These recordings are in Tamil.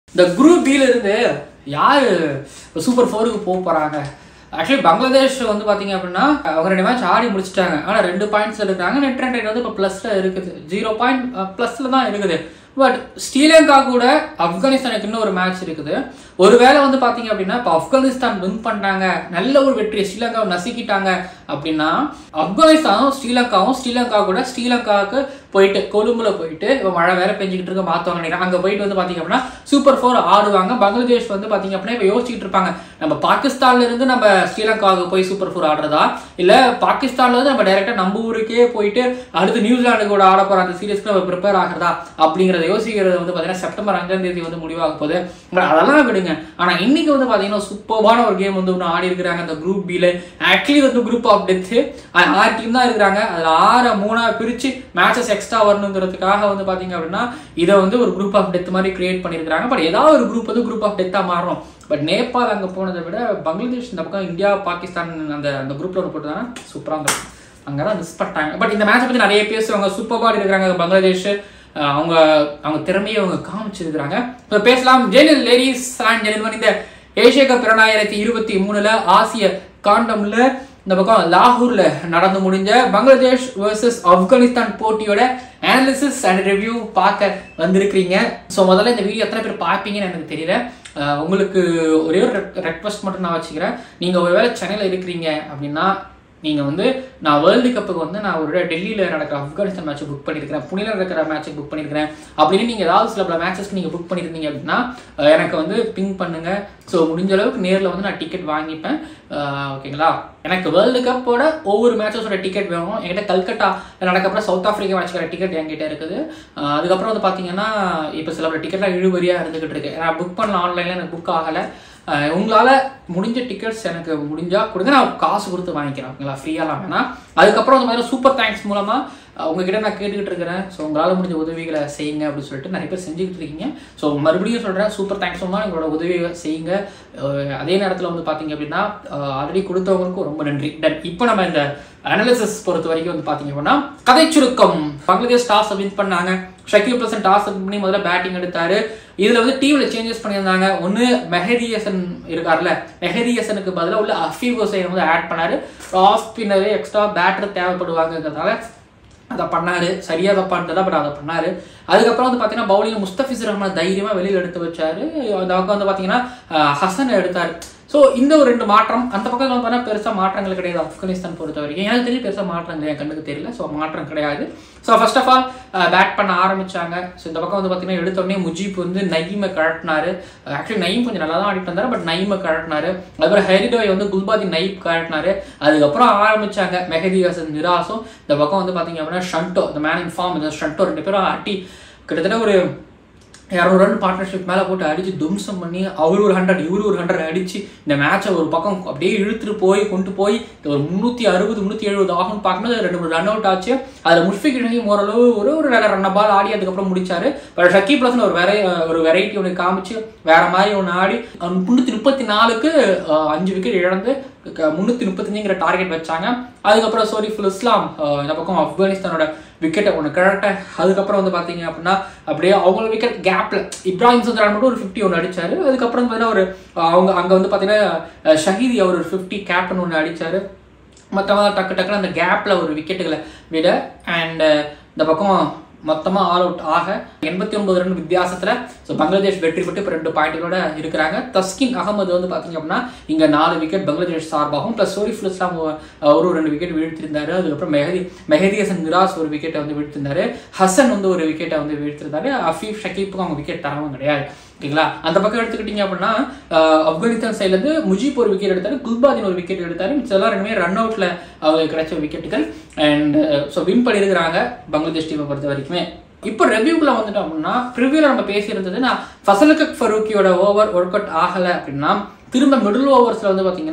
இந்த குரூப் பில இருந்து யாரு சூப்பர் ஃபோருக்கு போக போறாங்க ஆக்சுவலி பங்களாதேஷ் வந்து பாத்தீங்க அப்படின்னா அவங்க ரெண்டு மேட்ச் ஆடி முடிச்சிட்டாங்க ஆனா ரெண்டு பாயிண்ட்ஸ் இருக்காங்க நெட் ரன் ரேட் வந்து இப்போ ப்ளஸ்ல இருக்குது ஜீரோ பாயிண்ட் ப்ளஸ்ல தான் இருக்குது பட் ஸ்ரீலங்கா கூட ஆப்கானிஸ்தானுக்கு இன்னும் ஒரு மேட்ச் இருக்குது ஒருவேளை வந்து பாத்தீங்க அப்படின்னா இப்போ ஆப்கானிஸ்தான் வின் பண்ணாங்க நல்ல ஒரு வெற்றி ஸ்ரீலங்காவை நசுக்கிட்டாங்க அப்படின்னா ஆப்கானிஸ்தானும் ஸ்ரீலங்காவும் ஸ்ரீலங்கா கூட ஸ்ரீலங்காவுக்கு போயிட்டு கொழும்புல போயிட்டு இப்போ மழை வேற பெஞ்சிக்கிட்டு இருக்க மாத்தவங்க நினைக்கிறேன் அங்க போயிட்டு வந்து பாத்தீங்க அப்படின்னா சூப்பர் ஃபோர் ஆடுவாங்க பங்களாதேஷ் வந்து பாத்தீங்க அப்படின்னா இப்போ யோசிச்சுட்டு இருப்பாங்க நம்ம பாகிஸ்தான்ல இருந்து நம்ம ஸ்ரீலங்காவுக்கு போய் சூப்பர் ஃபோர் ஆடுறதா இல்ல பாகிஸ்தான்ல இருந்து நம்ம டைரக்டா நம்ம ஊருக்கே போயிட்டு அடுத்து நியூசிலாந்து கூட ஆட போற அந்த சீரீஸ்க்கு நம்ம ப்ரிப்பேர் ஆகிறதா அப்படிங்கறத யோசிக்கிறது வந்து பாத்தீங்கன்னா செப்டம்பர் அஞ்சாம் தேதி வந்து முடிவாக போகுது but அதெல்லாம் விடுங்க ஆனா இன்னைக்கு வந்து பாத்தீங்கன்னா சூப்பர்பான ஒரு கேம் வந்து ஒன்று ஆடி இருக்கிறாங்க அந்த குரூப் பில ஆக்சுவலி வந்து குரூப் ஆஃப் டெத் ஆறு டீம் தான் இருக்கிறாங்க அதுல ஆறு மூணா பிரிச்சு மேட்சஸ் எக்ஸ்ட்ரா வரணுங்கிறதுக்காக வந்து பாத்தீங்க அப்படின்னா இதை வந்து ஒரு குரூப் ஆஃப் டெத் மாதிரி கிரியேட் பண்ணியிருக்காங்க பட் ஏதாவது ஒரு குரூப் வந்து குரூப் ஆஃப் டெத்தா மாறணும் பட் நேபாள் அங்க போனதை விட பங்களாதேஷ் இந்த பக்கம் இந்தியா பாகிஸ்தான் அந்த அந்த குரூப்ல ஒரு போட்டு தான் சூப்பரா இருந்திருக்கும் அங்கதான் மிஸ் பண்ணிட்டாங்க பட் இந்த மேட்சை பத்தி நிறைய பேசுவாங்க சூப்பர் பாடி இருக்கிறாங்க பங்களாதேஷ் அஹ் அவங்க அவங்க திறமையை அவங்க காமிச்சிருக்கிறாங்க இப்போ பேசலாம் ஜெனில் லேடிஸ் அண்ட் ஜெனில் இந்த ஏசியா கப் இரண்டாயிரத்தி இருபத்தி மூணுல ஆசிய காண்டம்ல இந்த பக்கம் லாகூர்ல நடந்து முடிஞ்ச பங்களாதேஷ் வர்சஸ் ஆப்கானிஸ்தான் போட்டியோட அனாலிசிஸ் அண்ட் ரிவ்யூ பார்க்க வந்திருக்கிறீங்க ஸோ முதல்ல இந்த வீடியோ எத்தனை பேர் பார்ப்பீங்கன்னு எனக்கு தெரியல அஹ் உங்களுக்கு ஒரே ஒரு ரெக்வஸ்ட் மட்டும் நான் வச்சுக்கிறேன் நீங்கள் ஒருவேளை சென்னையில் இருக்கிறீங்க அப்படின்னா நீங்கள் வந்து நான் வேர்ல்டு கப்புக்கு வந்து நான் ஒரு டெல்லியில் நடக்கிற ஆப்கானிஸ்தான் மேட்ச் புக் பண்ணியிருக்கிறேன் புனேல நடக்கிற மேட்ச்சுக்கு புக் பண்ணியிருக்கிறேன் அப்படின்னு நீங்கள் ஏதாவது சில பல மேட்சஸ்க்கு நீங்கள் புக் பண்ணியிருந்தீங்க அப்படின்னா அஹ் எனக்கு வந்து பிங் பண்ணுங்க ஸோ முடிஞ்ச அளவுக்கு நேரில் வந்து நான் டிக்கெட் வாங்கிப்பேன் அஹ் ஓகேங்களா எனக்கு வேர்ல்டு கப்போட ஒவ்வொரு மேட்சஸோட டிக்கெட் வேணும் என்கிட்ட கல்கட்டா நடக்கப்புறம் சவுத் ஆஃப்ரிக்கா மேட்ச்க்கான டிக்கெட் என்கிட்ட இருக்குது அஹ் அதுக்கப்புறம் வந்து பார்த்தீங்கன்னா இப்போ சில பல டிக்கெட்லாம் இழுபறியாக இருந்துகிட்டு இருக்கு நான் புக் பண்ணல ஆன்லைனில் எனக்கு புக் ஆகலை அஹ் உங்களால முடிஞ்ச டிக்கெட்ஸ் எனக்கு முடிஞ்சா கொடுங்க நான் காசு கொடுத்து வாங்கிக்கிறேன் ஓகேங்களா ஃப்ரீயாலாம் வேணாம் அதுக்கப்புறம் இந்த மாதிரி சூப்பர் தேங்க்ஸ் மூலமா அஹ் உங்ககிட்ட நான் கேட்டுக்கிட்டு இருக்கிறேன் ஸோ உங்களால் முடிஞ்ச உதவிகளை செய்யுங்க அப்படின்னு சொல்லிட்டு நிறைய பேர் செஞ்சுக்கிட்டு இருக்கீங்க ஸோ மறுபடியும் சொல்கிறேன் சூப்பர் தேங்க்ஸ் மூலமாக எங்களோட உதவியை செய்யுங்க அஹ் அதே நேரத்தில் வந்து பார்த்தீங்க அப்படின்னா ஆல்ரெடி கொடுத்தவங்களுக்கும் ரொம்ப நன்றி டன் இப்போ நம்ம இந்த அனாலிசிஸ் பொறுத்த வரைக்கும் வந்து பார்த்தீங்க அப்படின்னா கதை சுருக்கம் பங்களாதேஷ் டாஸ் வின் பண்ணாங்க ஷக்கீல் பர்சன் டாஸ் பண்ணி முதல்ல பேட்டிங் எடுத்தாரு இதுல வந்து டீம்ல சேஞ்சஸ் பண்ணியிருந்தாங்க ஒன்னு மெஹதி ஹசன் இருக்கார்ல மெஹதி ஹசனுக்கு பதிலாக உள்ள அஃபீப் ஹுசைன் வந்து ஆட் பண்ணாரு ஆஃப் ஸ்பின்னரு எக்ஸ்ட்ரா பேட்டர் தேவைப்படுவாங்கிறதுனால அதை பண்ணாரு சரியா தப்பான்றதா பட் அதை பண்ணாரு அதுக்கப்புறம் வந்து பார்த்தீங்கன்னா பவுலிங் முஸ்தபிசர் ரஹ்மான் தைரியமா வெளியில் எடுத்து வச்சாரு அந்த பக்கம் வந்து பார்த்தீங்கன்னா அஹ், ஹசன் எடுத்தாரு ஸோ இந்த ஒரு ரெண்டு மாற்றம் அந்த பக்கம் வந்து பார்த்தா பெருசாக மாற்றங்கள் கிடையாது ஆப்கானிஸ்தான் பொறுத்த வரைக்கும் எனக்கு தெரிஞ்சு பெருசாக மாற்றங்கள் என் கண்ணுக்கு தெரியல ஸோ மாற்றம் கிடையாது so first of all bat பண்ண ஆரம்பிச்சாங்க ஸோ இந்த பக்கம் வந்து பார்த்தீங்கன்னா எடுத்த உடனே முஜீப் வந்து நயீமை கழட்டினாரு ஆக்சுவலி நயீம் கொஞ்சம் நல்லா தான் ஆடிட்டு வந்தாரு பட் நயீமை கழட்டினாரு அதுக்கப்புறம் ஹெரிடோய் வந்து குல்பாதி நயீப் கழட்டினாரு அதுக்கப்புறம் ஆரம்பிச்சாங்க மெஹதி ஹசன் நிராஸும் இந்த பக்கம் வந்து பார்த்தீங்க அப்படின்னா ஷண்டோ இந்த மேன் இன் ஃபார்ம் இந்த ஷண்டோ ரெண்டு பேரும் அட்டி கிட்டத்தட்ட ஒரு இரநூறு ரன் பார்ட்னர்ஷிப் மேலே போட்டு அடிச்சு தும்சம் பண்ணி அவர் ஒரு ஹண்ட்ரட் இவரு ஒரு ஹண்ட்ரட் அடிச்சு இந்த மேட்சை ஒரு பக்கம் அப்படியே இழுத்துட்டு போய் கொண்டு போய் ஒரு முந்நூற்றி அறுபது முந்நூற்றி எழுபது ஆகும்னு பார்க்கும்போது ரெண்டு மூணு ரன் அவுட் ஆச்சு அதில் முஷ்பிக் இணையும் ஓரளவு ஒரு ஒரு ரெண்டு ரன் பால் ஆடி அதுக்கப்புறம் முடிச்சாரு பட் ஷக்கி பிளஸ்னு ஒரு வெரை ஒரு வெரைட்டி ஒன்று காமிச்சு வேற மாதிரி ஒன்று ஆடி முந்நூற்றி முப்பத்தி நாலுக்கு அஹ், அஞ்சு விக்கெட் இழந்து முந்நூற்றி முப்பத்தஞ்சுங்கிற டார்கெட் வச்சாங்க அதுக்கப்புறம் சோரிஃபுல் இஸ்லாம் அஹ், இந்த பக்கம் ஆப்கானிஸ்தானோட விக்கெட்டை ஒன்று கரெக்டாக அதுக்கப்புறம் வந்து பார்த்தீங்க அப்படின்னா அப்படியே அவங்க விக்கெட் கேப்பில் இப்ராஹிம் சந்திரான் மட்டும் ஒரு ஃபிஃப்டி ஒன்று அடிச்சாரு அதுக்கப்புறம் பார்த்தீங்கன்னா ஒரு அஹ், அவங்க அங்கே வந்து பார்த்தீங்கன்னா அஹ், ஷஹீதி அவர் ஒரு ஃபிஃப்டி கேப்டன் ஒன்று அடிச்சாரு மற்றவங்க டக்கு டக்குன்னு அந்த கேப்பில் ஒரு விக்கெட்டுகளை விட அண்ட் இந்த பக்கம் மொத்தமாக ஆல் அவுட் ஆக எண்பத்தி ஒன்பது ரன் வித்தியாசத்தில் ஸோ பங்களாதேஷ் வெற்றி பெற்று இப்போ ரெண்டு பாயிண்ட்களோட இருக்கிறாங்க தஸ்கின் அகமது வந்து பார்த்தீங்க அப்படின்னா இங்கே நாலு விக்கெட் பங்களாதேஷ் சார்பாகவும் ப்ளஸ் சோரிஃபுல் இஸ்லாம் ஒரு ஒரு ரெண்டு விக்கெட் வீழ்த்திருந்தாரு அதுக்கப்புறம் மெஹதி மெஹதி ஹசன் மிராஸ் ஒரு விக்கெட்டை வந்து வீழ்த்திருந்தாரு ஹசன் வந்து ஒரு விக்கெட்டை வந்து வீழ்த்திருந்தாரு அஃபீப் ஷக்கீப்புக்கும் அவங்க விக்கெட் தரவும் கிடையாது ஓகேங்களா அந்த பக்கம் எடுத்துக்கிட்டீங்க அப்படின்னா அஹ், ஆப்கானிஸ்தான் சைடுல இருந்து முஜீப் ஒரு விக்கெட் எடுத்தாரு குல்பாதின் ஒரு விக்கெட் எடுத்தாரு மிச்சம் ரெண்டுமே ரன் அவுட்ல அவங்களுக்கு கிடைச்ச விக்கெட்டுகள் அண்ட் ஸோ வின் பண்ணியிருக்கிறாங்க பங்களாதேஷ் டீமை பொறுத்த வரைக்குமே இப்போ ரெவ்யூக்குள்ள வந்துட்டோம் அப்படின்னா ப்ரிவியூல நம்ம பேசியிருந்தது நான் ஃபசலுக்கு ஃபரூக்கியோட ஓவர் ஒர்க் அவுட் ஆகலை அப்படின்னா திரும்ப மிடில் ஓவர்ஸ்ல வந்து பாத்தீங்கன்னா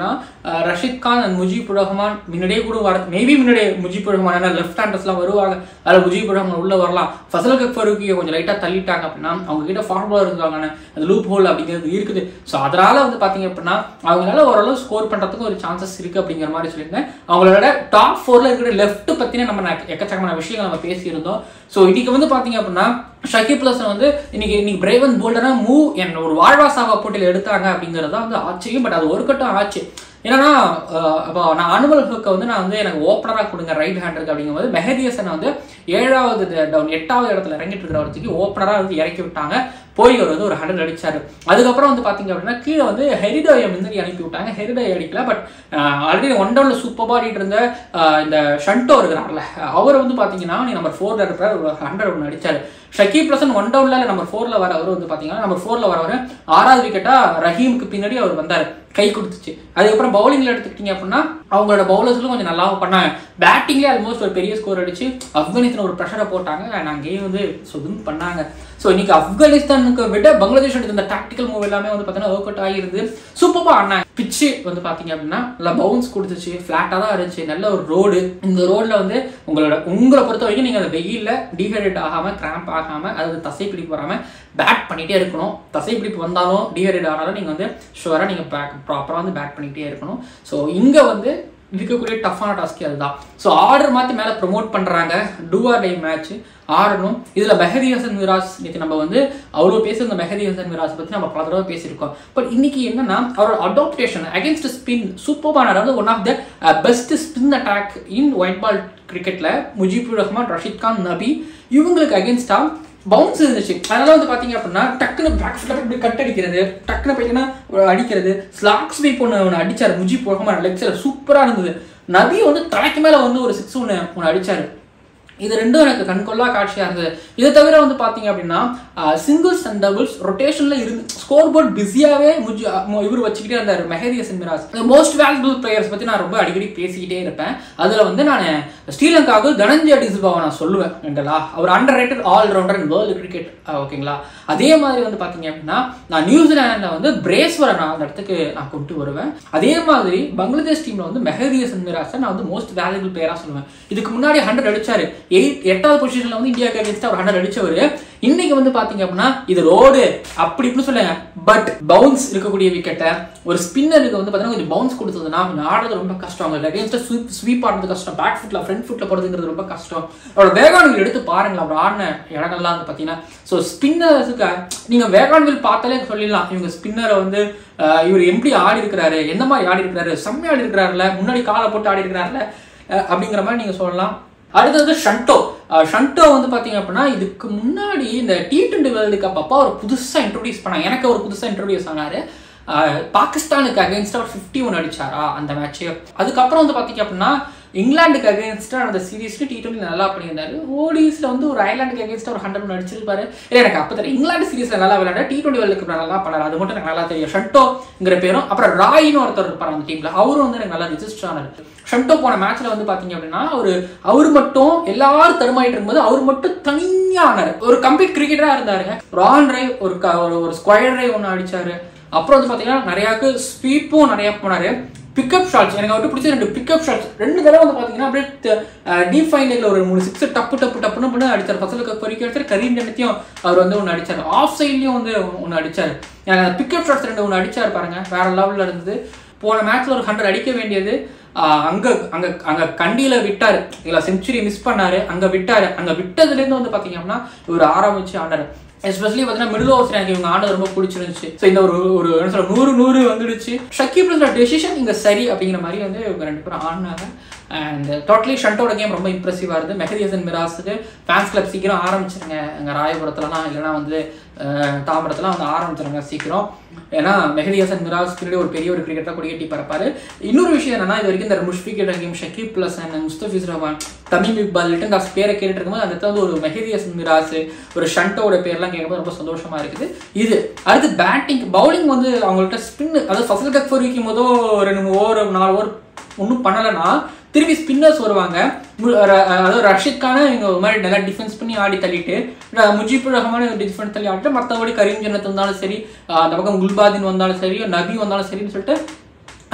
அஹ், ரஷித் கான் அண்ட் முஜிபுர் ரஹ்மான் முன்னாடியே கூட வர மேபி முன்னாடியே முஜிபுர் ரஹ்மான் ஏன்னா லெஃப்ட் ஹேண்டர்ஸ்லாம் வருவாங்க அதில் முஜிபுர் ரஹ்மான் உள்ள வரலாம் ஃபசல் கஃபருக்கு கொஞ்சம் லைட்டாக தள்ளிட்டாங்க அப்படின்னா அவங்க கிட்ட ஃபார்முலா இருக்காங்க அந்த லூப் ஹோல் அப்படிங்கிறது இருக்குது ஸோ அதனால வந்து பார்த்தீங்க அப்படின்னா அவங்களால ஓரளவு ஸ்கோர் பண்ணுறதுக்கு ஒரு சான்சஸ் இருக்கு அப்படிங்கிற மாதிரி சொல்லியிருந்தேன் அவங்களோட டாப் ஃபோர்ல இருக்கிற லெஃப்ட் பற்றின நம்ம நெ- எக்கச்சக்கமான விஷயங்கள் நம்ம பேசியிருந்தோம் ஸோ இன்னைக்கு வந்து பார்த்தீங்க அப்படின்னா ஷக்கி பிளஸ் வந்து இன்னைக்கு இன்னைக்கு பிரேவன் போல்டரா மூவ் என் ஒரு வாழ்வாசாவா போட்டியில் எடுத்தாங்க அப்படிங்கிறது தான் வந்து ஆச்சரியம் பட் அது ஒரு கட்டம் ஆச்சு என்னன்னா அஹ், அப்போ நான் அனுமல் ஹுக்கை வந்து நான் வந்து எனக்கு ஓப்பனராக கொடுங்க ரைட் ஹேண்டருக்கு அப்படிங்கும்போது மெஹதியசனை வந்து ஏழாவது டவுன் எட்டாவது இடத்துல இறங்கிட்டு இருக்கிறவருக்கு ஓப்பனராக வந்து இறக்கி விட்டாங்க போய் அவர் வந்து ஒரு ஹண்ட்ரட் அடிச்சாரு அதுக்கப்புறம் வந்து பாத்தீங்க அப்படின்னா கீழே வந்து ஹெரிடோயை முன்னாடி அனுப்பி விட்டாங்க ஹெரிடோய் அடிக்கல பட் ஆல்ரெடி ஒன் டவுன்ல சூப்பராக ஆடிட்டு இருந்த அஹ், இந்த ஷண்டோ இருக்கிறார்ல அவர் வந்து பாத்தீங்கன்னா நீ நம்பர் ஃபோர்ல இருக்கிற ஒரு ஹண்ட்ரட் ஒன்று அடிச்சாரு ஷக்கீப் ஹசன் ஒன் டவுன்ல நம்பர் ஃபோர்ல வர அவர் வந்து பாத்தீங்கன்னா நம்பர் ஃபோர்ல வரவர் ஆறாவது விக்கெட்டா ரஹீமுக்கு பின்னாடி அவர் வந்தார் கை கொடுத்துச்சு அதுக்கப்புறம் பவுலிங்ல எடுத்துக்கிட்டீங்க அப்படின்னா அவங்களோட பவுலர்ஸ்லும் கொஞ்சம் நல்லாவும் பண்ணாங்க பேட்டிங்லேயே ஆல்மோஸ்ட் ஒரு பெரிய ஸ்கோர் அடிச்சு ஆப்கானிஸ்தான் ஒரு ப்ரெஷரை போட்டாங்க and அங்கேயும் வந்து சொதும் பண்ணாங்க ஸோ இன்னைக்கு ஆப்கானிஸ்தானுக்கு விட பங்களாதேஷ் எடுத்த இந்த டாக்டிக்கல் மூவ் எல்லாமே வந்து பார்த்தீங்கன்னா ஒர்க் அவுட் ஆகிருது சூப்பராக ஆனாங்க பிச்சு வந்து பார்த்தீங்க அப்படின்னா நல்லா பவுன்ஸ் கொடுத்துச்சு ஃப்ளாட்டாக தான் இருந்துச்சு நல்ல ஒரு ரோடு இந்த ரோட்ல வந்து உங்களோட உங்களை பொறுத்த வரைக்கும் நீங்கள் அந்த வெயிலில் டீஹைட்ரேட் ஆகாமல் கிராம்ப் ஆகாமல் அதாவது தசை பிடிப்பு வராமல் பேட் பண்ணிகிட்டே இருக்கணும் தசை பிடிப்பு வந்தாலும் டீஹைட்ரேட் ஆனாலும் நீங்கள் வந்து ஷுவராக நீங்கள் பேக் ப்ராப்பராக வந்து பேட் பண்ணிக்கிட்டே இருக்கணும் ஸோ இங்கே வந்து இருக்கக்கூடிய டஃப்பான டாஸ்க் அதுதான் ஸோ ஆர்டர் மாற்றி மேலே ப்ரொமோட் பண்ணுறாங்க டூ ஆர் டே மேட்ச் ஆடணும் இதில் மெஹதி ஹசன் மிராஸ் இன்னைக்கு நம்ம வந்து அவ்வளோ பேசுகிற மெஹதி ஹசன் மிராஸ் பற்றி நம்ம பல தடவை பேசியிருக்கோம் பட் இன்னைக்கு என்னன்னா அவரோட அடாப்டேஷன் அகேன்ஸ்ட் ஸ்பின் சூப்பரான அதாவது one of the best spin attack in white ball கிரிக்கெட்டில் முஜிபுர் ரஹ்மான் ரஷித் கான் நபி இவங்களுக்கு அகேன்ஸ்டா பவுன்ஸ் இருந்துச்சு அதனால வந்து பாத்தீங்க அப்படின்னா டக்குனு பேக் ஃபுல்லாக இப்படி கட் அடிக்கிறது டக்குனு பார்த்தீங்கன்னா அடிக்கிறது ஸ்லாக் ஸ்வீப் ஒன்று ஒன்று அடிச்சார் முஜி போகமா லெக்ஸில் சூப்பராக இருந்தது நபி வந்து தலைக்கு மேலே வந்து ஒரு சிக்ஸ் ஒன்று ஒன்று அடிச்சாரு இது ரெண்டும் எனக்கு கண்கொள்ளா காட்சியா இருந்தது இதை தவிர வந்து பாத்தீங்க அப்படின்னா சிங்கிள்ஸ் அண்ட் டபுள்ஸ் ரொட்டேஷன்ல இருந்து ஸ்கோர் போர்ட் பிஸியாவே இவர் வச்சுக்கிட்டே இருந்தார் Mehidy Hasan Miraz most valuable players பத்தி நான் ரொம்ப அடிக்கடி பேசிக்கிட்டே இருப்பேன் அதுல வந்து நான் ஸ்ரீலங்காவுக்கு தனஞ்சய டிசில்வாவை நான் சொல்லுவேன் மெண்டலா அவர் underrated all rounder in world cricket ஓகேங்களா அதே மாதிரி வந்து பாத்தீங்க அப்படின்னா நான் நியூசிலாந்துல வந்து பிரேஸ்வரை நான் அந்த இடத்துக்கு நான் கொண்டு வருவேன் அதே மாதிரி பங்களாதேஷ் டீம்ல வந்து மெஹதி ஹசன் மிராஸை நான் வந்து மோஸ்ட் வேல்யூபிள் பிளேயரா சொல்லுவேன் இதுக்கு முன்னாடி ஹண்ட்ரட் அடிச்சாரு எயிட் எட்டாவது பொசிஷன்ல வந்து இந்தியாவுக்கு அகேன்ஸ்ட் அவர் ஹண்ட்ரட் அடிச்சவர் இன்னைக்கு வந்து பாத்தீங்க அப்படின்னா இது ரோடு அப்படி இப்படி சொல்லுங்க பட் பவுன்ஸ் இருக்கக்கூடிய விக்கெட்டை ஒரு ஸ்பின்னருக்கு வந்து பாத்தீங்கன்னா கொஞ்சம் பவுன்ஸ் கொடுத்ததுன்னா கொஞ்சம் ஆடுறது ரொம்ப கஷ்டம் அவங்க அகேன்ஸ்ட் ஸ்வீப் ஸ்வீப் ஆடுறது கஷ்டம் பேக் ஃபுட்ல ஃப்ரண்ட் ஃபுட்ல போறதுங்கிறது ரொம்ப கஷ்டம் அவரோட வேகான்வில் எடுத்து பாருங்களேன் அவர் ஆடின இடங்கள்லாம் வந்து பாத்தீங்கன்னா ஸோ ஸ்பின்னர்ஸுக்கு நீங்க வேகான்வில் பார்த்தாலே சொல்லிடலாம் இவங்க ஸ்பின்னரை வந்து அஹ், இவர் எப்படி ஆடி இருக்கிறாரு எந்த மாதிரி ஆடி இருக்கிறாரு செம்மையா ஆடி இருக்கிறாருல முன்னாடி காலை போட்டு ஆடி இருக்கிறாருல அஹ், அப்படிங்கிற மாதிரி நீங்க சொல்லலாம் அடுத்தது ஷண்டோ அஹ் ஷண்டோ வந்து பாத்தீங்க அப்படின்னா இதுக்கு முன்னாடி இந்த டி டுவெண்ட்டி வேர்ல்டு கப் அப்போ ஒரு புதுசா இன்ட்ரோடியூஸ் பண்ணாங்க எனக்கு ஒரு புதுசா இன்ட்ரோடியூஸ் ஆனாரு அஹ் பாகிஸ்தானுக்கு அகைன்ஸ்டா ஒரு ஃபிஃப்டி ஒன் அடிச்சாரா அந்த மேட்ச் அதுக்கப்புறம் வந்து பாத்தீங்க அப்படின்னா இங்கிலாந்துக்கு அகைன்ஸ்டா அந்த சீரீஸ்ல டி டுவெண்ட்டி நல்லா பண்ணியிருந்தாரு ஓடிஸ்ல வந்து ஒரு ஐலாண்டுக்கு அகைன்ஸ்டா ஒரு ஹண்ட்ரட் ஒன் அடிச்சிருப்பாரு இல்லை எனக்கு அப்போ தெரியும் இங்கிலாந்து சீரீஸ்ல நல்லா விளையாட டி டுவெண்ட்டி வேர்ல்டு கப் நல்லா பண்ணாரு அது மட்டும் எனக்கு நல்லா தெரியும் ஷண்டோங்கிற பேரும் அப்புறம் ராயின்னு ஒருத்தர் இருப்பார் அந்த டீம்ல அவரும் வந்து எனக்கு நல்லா ரிஜிஸ்டர் ஆனாரு ஷண்டோ போன மேட்ச்ல வந்து பாத்தீங்க அப்படின்னா ஒரு அவர் மட்டும் எல்லாரும் தடுமாயிட்டு இருக்கும்போது அவர் மட்டும் தனியா ஆனாரு ஒரு கம்ப்ளீட் கிரிக்கெட்டரா இருந்தாருங்க ரான் ரை ஒரு க- ஒரு- ஒரு ஸ்கொயர் ரை ஒன்று அடிச்சாரு அப்புறம் வந்து பாத்தீங்கன்னா நிறையாக்கு ஸ்வீப்பும் நிறைய போனாரு பிக்கப் ஷாட்ஸ் எனக்கு அவர்கிட்ட பிடிச்ச ரெண்டு பிக்கப் ஷாட்ஸ் ரெண்டு தடவை வந்து பாத்தீங்கன்னா அப்படியே டீப் ஃபைனல் ஒரு மூணு சிக்ஸ் டப்பு டப்பு டப்புன்னு பண்ணி அடிச்சார் ஃபசலுக்கு பொறிக்க அடிச்சார் கரீம் ஜனத்தையும் அவர் வந்து ஒன்று அடிச்சார் ஆஃப் சைட்லயும் வந்து ஒன்று அடிச்சார் எனக்கு அந்த பிக்கப் ஷாட்ஸ் ரெண்டு ஒன்று அடிச்சார் பாருங்க வேற லெவல்ல இருந்தது போன மேட்ச்ல ஒரு ஹண்ட்ரட் அடிக்க வேண்டியது ஆஹ் அங்க அங்க அங்க கண்டியில விட்டாரு இல்ல செஞ்சுரி மிஸ் பண்ணாரு அங்க விட்டாரு அங்க விட்டதுல இருந்து வந்து பாத்தீங்க அப்படின்னா இவர் ஆரம்பிச்சு ஆனாரு எஸ்பெஷலி பார்த்தீங்கன்னா மிடில் ஓவர்ஸ் எனக்கு இவங்க ஆனது ரொம்ப பிடிச்சிருந்துச்சு ஸோ இந்த ஒரு ஒரு என்ன சொல்ற நூறு நூறு வந்துடுச்சு ஷக்கீப்ல டெசிஷன் இங்க சரி அப்படிங்கிற மாதிரி வந்து இவங்க ரெண்டு பேரும் ஆடினாங்க அண்ட் டோட்டலி ஷண்டோட கேம் ரொம்ப இம்ப்ரெசிவாக இருந்து மெஹதி ஹசன் மிராஸுக்கு ஃபேன்ஸ் கிளப் சீக்கிரம் ஆரம்பிச்சிருங்க எங்கள் ராயபுரத்துலலாம் இல்லைன்னா வந்து அஹ், தாம்பரத்துலாம் வந்து ஆரம்பிச்சிருங்க சீக்கிரம் ஏன்னா மெஹதி ஹசன் மிராஸ் பின்னாடி ஒரு பெரிய ஒரு கிரிக்கெட்டாக கொடிக்கட்டி பரப்பாரு இன்னொரு விஷயம் என்னன்னா இது வரைக்கும் இந்த முஷ்பிக் ஹக்கீம் ஷக்கீப் பிளஸ் அண்ட் முஸ்தபிஸ் ரஹ்மான் தமிம் இக்பால் லிட்டன் தாஸ் பேரை கேட்டுட்டு இருக்கும்போது அந்த இடத்துல வந்து ஒரு மெஹதி ஹசன் மிராஸ் ஒரு ஷண்டோட பேர்லாம் கேட்கும்போது ரொம்ப சந்தோஷமா இருக்குது இது அடுத்து பேட்டிங் பவுலிங் வந்து அவங்கள்ட்ட ஸ்பின் அதாவது ஃபசல் கக் வைக்கும் போதோ ரெண்டு மூணு ஓவர் நாலு ஓவர் ஒன்றும் பண்ணலைன்னா திருப்பி ஸ்பின்னர்ஸ் வருவாங்க மு- ர- அதாவது ரஷித் கான இவங்க ஒரு மாதிரி நல்லா டிஃபென்ஸ் பண்ணி ஆடி தள்ளிட்டு ர- முஜிபுர் ரஹ்மான் டிஃபென்ஸ் தள்ளி ஆடிட்டு மற்றபடி கரீம் ஜன்னத் வந்தாலும் சரி ஆஹ் அந்த பக்கம் குல்பாதின் வந்தாலும் சரி நபி வந்தாலும் சரின்னு சொல்லிட்டு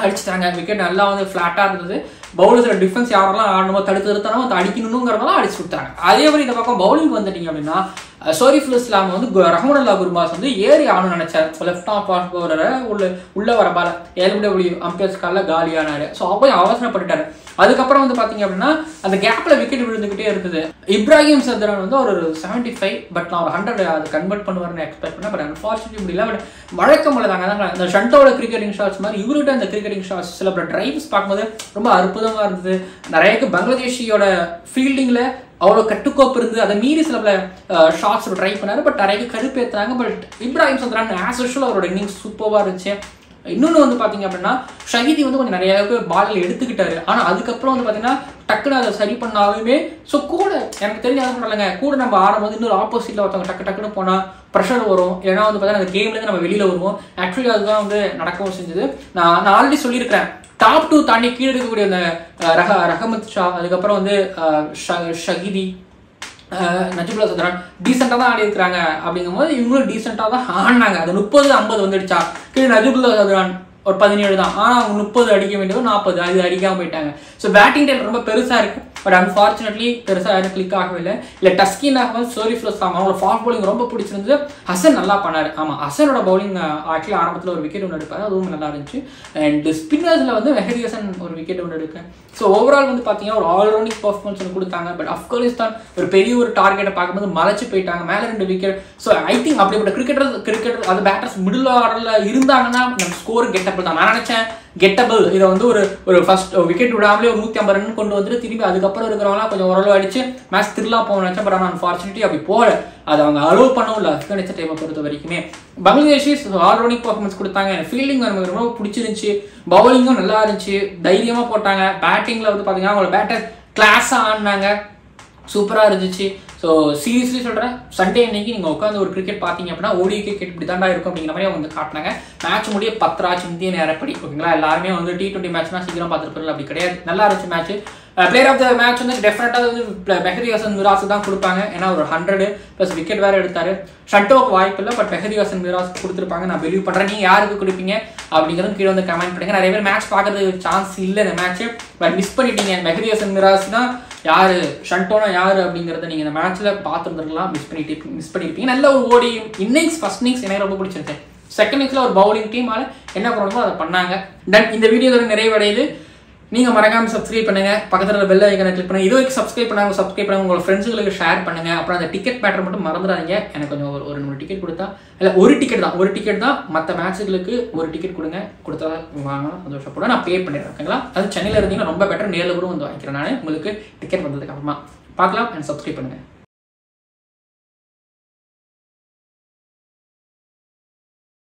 அடிச்சிட்டாங்க விக்கெட் நல்லா வந்து ஃப்ளாட்டாக இருந்தது பவுலர்ஸில் டிஃபென்ஸ் யாரெல்லாம் ஆடணுமோ தடுத்து நிறுத்தணும் அதை அடிக்கணுங்கிறதெல்லாம் அடிச்சு விட்டாங்க அதே மாதிரி இந்த பக்கம் பவுலிங் வந்துட்டீங்க அப்படின்னா சோரிஃபுல் இஸ்லாம் வந்து கு- ரஹ்மானுல்லா குர்பாஸ் வந்து ஏறி ஆடணும்னு நினைச்சார் லெஃப்ட் ஆஃப் ஃபாஸ்ட் பவுலரை உள்ள உள்ள வர பால எல்பிடபிள்யூ அம்பேர்ஸ் காலில் காலியானாரு ஸோ அப்போ அவசரப்பட்டுட்டாரு அதுக்கப்புறம் வந்து பாத்தீங்க அப்படின்னா அந்த கேப்ல விக்கெட் விழுந்துகிட்டே இருந்தது இப்ராஹிம் சந்திரன் வந்து ஒரு செவன்டி ஃபைவ் பட் நான் ஒரு ஹண்ட்ரட் அது கன்வெர்ட் பண்ணுவார்னு எக்ஸ்பெக்ட் பண்ணேன் பட் அன்ஃபார்ச்சுனேட்லி முடியல பட் வழக்கம் உள்ளதாங்க அதான் இந்த ஷண்டோட கிரிக்கெட்டிங் ஷாட்ஸ் மாதிரி இவர்கிட்ட அந்த கிரிக்கெட்டிங் ஷாட்ஸ் சில டிரைவ்ஸ் பார்க்கும்போது ரொம்ப அற்புதமா இருந்தது நிறைய பங்களாதேஷியோட ஃபீல்டிங்ல அவ்வளோ கட்டுக்கோப்பு இருந்து அதை மீறி சில பல ஷாட்ஸ் ட்ரை பண்ணாரு பட் நிறைய கருப்பேற்றுறாங்க but Ibrahim Zadran as usual அவரோட இன்னிங்ஸ் சூப்பராக இருந்துச்சு இன்னொன்று வந்து பார்த்தீங்க அப்படின்னா ஷஹீதி வந்து கொஞ்சம் நிறைய பாலில் எடுத்துக்கிட்டாரு ஆனால் அதுக்கப்புறம் வந்து பார்த்தீங்கன்னா டக்குன்னு அதை சரி பண்ணாலுமே ஸோ கூட எனக்கு தெரிஞ்ச என்ன சொல்லலைங்க கூட நம்ம ஆடும்போது இன்னொரு ஆப்போசிட்டில் ஒருத்தவங்க டக்கு டக்குன்னு போனால் ப்ரெஷர் வரும் ஏன்னா வந்து பார்த்தீங்கன்னா அந்த கேம்லேருந்து நம்ம வெளியில் வருவோம் ஆக்சுவலி அதுதான் வந்து நடக்கவும் செஞ்சது நான் நான் ஆல்ரெடி சொல்லியிருக்கிறேன் டாப் டூ தாண்டி கீழே இருக்கக்கூடிய அந்த அஹ், ரஹ ரஹமத் ஷா அதுக்கப்புறம் வந்து அஹ், ஷ- ஷஹீதி நஜிபுல்லா சந்திரன் டீசெண்டாக தான் ஆடி இருக்கிறாங்க அப்படிங்கும்போது இவங்களும் டீசெண்டாக தான் ஆடினாங்க அது முப்பது ஐம்பது வந்துடுச்சா கீழே நஜிபுல்லா சந்திரன் ஒரு பதினேழு தான் ஆனால் அவங்க முப்பது அடிக்க வேண்டியது நாற்பது அது அடிக்காம போயிட்டாங்க ஸோ பேட்டிங் டைம் ரொம்ப பெருசாக இருக்கு பட் அன்ஃபார்ச்சுனேட்லி பெருசாக யாரும் கிளிக் ஆகவே இல்லை இல்லை டஸ்கின் அகமது சோரி ஃபிலோஸ்லாம் அவங்களோட ஃபாஸ்ட் bowling ரொம்ப பிடிச்சிருந்தது ஹசன் நல்லா பண்ணாரு ஆமாம் ஹசனோட பவுலிங் ஆக்சுவலி ஆரம்பத்தில் ஒரு விக்கெட் ஒன்று எடுப்பாரு அதுவும் நல்லா இருந்துச்சு அண்ட் ஸ்பின்னர்ஸில் வந்து மெஹதி ஹசன் ஒரு விக்கெட் ஒன்று எடுக்க ஸோ ஓவரால் வந்து பார்த்தீங்கன்னா ஒரு ஆல்ரவுண்டிங் பர்ஃபார்மன்ஸ் ஒன்று கொடுத்தாங்க பட் ஆப்கானிஸ்தான் ஒரு பெரிய ஒரு டார்கெட்டை பார்க்கும்போது மலைச்சு போயிட்டாங்க மேலே ரெண்டு விக்கெட் ஸோ ஐ திங்க் அப்படிப்பட்ட கிரிக்கெட்டர் கிரிக்கெட்டர் அது பேட்டர்ஸ் மிடில் ஆர்டரில் இருந்தாங்கன்னா நம்ம ஸ்கோர் கெட்டபிள் தான் நான் நினச்சேன் கெட்டபிள் இதை வந்து ஒரு ஒரு ஃபர்ஸ்ட் விக்கெட் விடாமலே ஒரு நூற்றி ஐம்பது ரன் கொண்டு வந்துட்டு திரும்பி அதுக்கப்புறம் இருக்கிறவங்களாம் கொஞ்சம் ஓரளவு அடிச்சு மேட்ச் திருலாம் போகணும் நினச்சேன் பட் ஆனால் அன்ஃபார்ச்சுனேட்லி அப்படி போகல அது அவங்க அலோவ் பண்ணவும் இல்லை ஆப்கானிஸ்தான் டைமை பொறுத்த வரைக்குமே பங்களாதேஷிஸ் ஆல்ரவுண்டிங் பர்ஃபார்மன்ஸ் கொடுத்தாங்க ஃபீல்டிங் எனக்கு ரொம்ப பிடிச்சிருந்துச்சு பவுலிங்கும் நல்லா இருந்துச்சு தைரியமாக போட்டாங்க பேட்டிங்கில் வந்து பார்த்தீங்கன்னா அவங்களோட பேட்டர் கிளாஸாக ஆடினாங்க சூப்பராக இருந்துச்சு ஸோ சீரியஸ்லி சொல்கிறேன் சண்டே அன்னைக்கு நீங்கள் உட்காந்து ஒரு கிரிக்கெட் பார்த்தீங்க அப்படின்னா ஓடி கிரிக்கெட் இப்படி தாண்டா இருக்கும் அப்படிங்கிற மாதிரி அவங்க வந்து காட்டினாங்க மேட்ச் முடிய பத்ராச்சு இந்திய நேரப்படி ஓகேங்களா எல்லாருமே வந்து டி டுவெண்ட்டி மேட்ச்னா சீக்கிரம் பார்த்துருப்பாங்க அப்படி கிடையாது நல்லா இருந்துச்சு match player of the match வந்து டெஃபினட்டாக வந்து மெஹதி ஹசன் மிராஸ் தான் கொடுப்பாங்க ஏன்னா ஒரு ஹண்ட்ரட் ப்ளஸ் விக்கெட் வேற எடுத்தாரு ஷட்டோக்கு வாய்ப்பு இல்லை பட் மெஹதி ஹசன் மிராஸ் கொடுத்துருப்பாங்க நான் பிலீவ் பண்ணுறேன் நீங்கள் யாருக்கு கொடுப்பீங்க அப்படிங்கிறதும் கீழே வந்து கமெண்ட் பண்ணுங்க நிறைய பேர் மேட்ச் பார்க்கறதுக்கு சான்ஸ் இல்லை இந்த மேட்ச் பட் மிஸ் பண்ணிட்டீங்க மெஹதி ஹசன் மிராஸ் தான் யாரு ஷண்டோனா யாரு அப்படிங்கறத நீங்க இந்த மேட்ச்ல பார்த்துருந்துருக்கலாம் மிஸ் பண்ணிட்டு மிஸ் பண்ணிருப்பீங்க நல்ல ஒரு ஓடி இன்னிங்ஸ் ஃபர்ஸ்ட் இன்னிங்ஸ் எனக்கு ரொம்ப பிடிச்சிருக்கு செகண்ட் இன்னிங்ஸ்ல ஒரு பவுலிங் டீமால என்ன பண்ணணுமோ அதை பண்ணாங்க தென் இந்த வீடியோ இதோட நிறைவடையுது நீங்க மறக்காம சப்ஸ்கிரைப் பண்ணுங்க பக்கத்துல பெல் ஐக்கனை கிளிக் பண்ணுங்க இது வரைக்கும் சப்ஸ்கிரைப் பண்ணாங்க சப்ஸ்கிரைப் பண்ணுங்க உங்களோட ஃப்ரெண்ட்ஸுங்களுக்கு ஷேர் பண்ணுங்க அப்புறம் அந்த டிக்கெட் மேட்டர் மட்டும் மறந்துடாதீங்க எனக்கு கொஞ்சம் ஒரு ஒரு மூணு டிக்கெட் கொடுத்தா இல்ல ஒரு டிக்கெட் தான் ஒரு டிக்கெட் தான் மற்ற மேட்சுகளுக்கு ஒரு டிக்கெட் கொடுங்க கொடுத்தா வாங்கலாம் சந்தோஷப்படும் நான் பே பண்ணிடுறேன் ஓகேங்களா அது சென்னையில் இருந்தீங்கன்னா ரொம்ப பெட்டர் நேரில் கூட வந்து வாங்கிக்கிறேன் நான் உங்களுக்கு டிக்கெட் வந்ததுக்கு அப்புறமா பார்க்கலாம் அண்ட் சப்ஸ்கிரைப் பண்ணுங்க